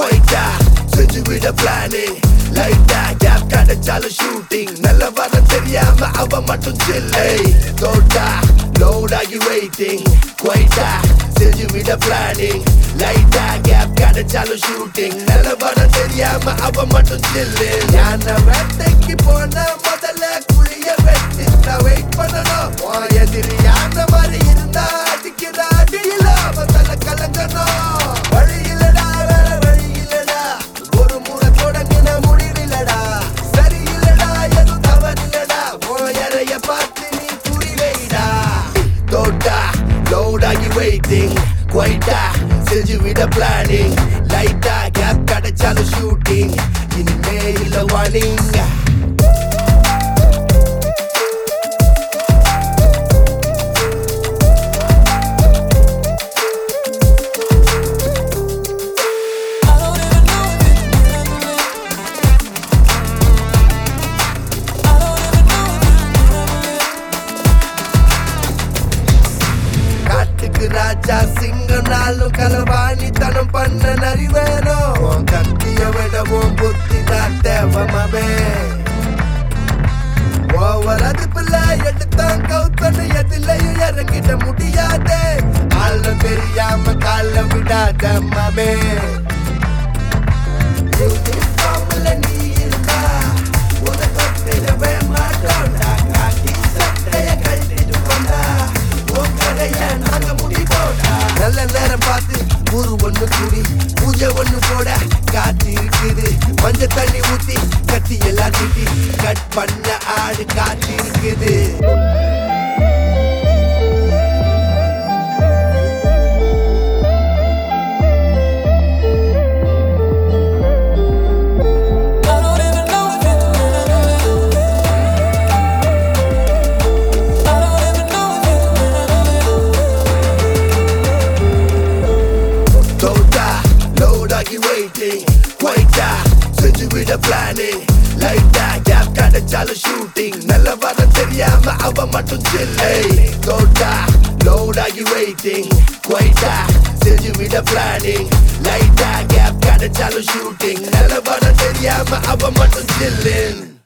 குவைட்டா செஞ்சு விட பிளானிங் லைட்டா கேப் கிடைச்சாலும் ஷூட்டிங் நல்ல வரம் தெரியாம அவ மட்டும் சில்லை தோட்டா லோட் ஆகி வெயிட்டிங் குவைட்டா செஞ்சு விட பிளானிங் லைட்டா கேப் கிடைச்சாலும் ஷூட்டிங் நல்ல வரம் தெரியாம அவ மட்டும் சில்லு ஞான வேட்டைக்கு போன முதல்ல குழிய வெட்டி நான் வெயிட் பண்ணணும் உன் எதிரியான மாதிரி இருந்தா அடிக்கிற அடியில அவன் தலை கலங்கணும் வழி இல்லடா வேற வழி இல்லடா ஒரு முறை தொடங்கின முடிவில்லடா சரி இல்லடா எதுவும் தவறில்லடா உன் இறைய பார்த்து நீ குறி வைடா தோட்டா லோட் ஆகி வெயிட்டிங் குவைட்டா செஞ்சு விட பிளானிங் லைட்டா கேப் கிடைச்சாலும் ஷூட்டிங் இனிமே இல்ல வார்னிங் காட்டுக்கு ராஜா சிங்கம் நாளும் கலவாணி தனம் பண்ண நரிவேனோ உன் கத்திய விட உன் புத்தி தான் தேவமாமே ஓவர் அதுக்குள்ள எடுத்தான் கவுத்தன எதிலையும் இறங்கிட முடியாதே ஆள தெரியாம கால விடாத மாமே யூனிஃபார்ம்ல நீ இருந்தா உனக்கு தொட்டிடவே மாட்டோம்டா காக்கி சட்டைய கழட்டிட்டு வந்தா உன் கதைய நாங்க முடிப்போடா நல்ல நேரம் பார்த்து ஊரு ஒண்ணு கூடி பூஜை ஒண்ணு போட காத்து இருக்குது மஞ்சள் தண்ணி ஊத்தி கத்தி எல்லாம் தீட்டி கட் பண்ண ஆடு காத்து இருக்குது I don't even know if you're I don't even know if you're தோட்டா லோட் ஆகி வெயிட்டிங் குவைட்டா செஞ்சு விட பிளானிங் லைட்டா கேப் கிடைச்சாலும் ஷூட்டிங் நல்ல வரம் தெரியாம அவ மட்டும் சில்லை தோட்டா லோட் ஆகி வெயிட்டிங் குவைட்டா செஞ்சு விட பிளானிங் லைட்டா கேப் கிடைச்சாலும் ஷூட்டிங் நல்ல வரம் தெரியாம அவ மட்டும் சில்லின்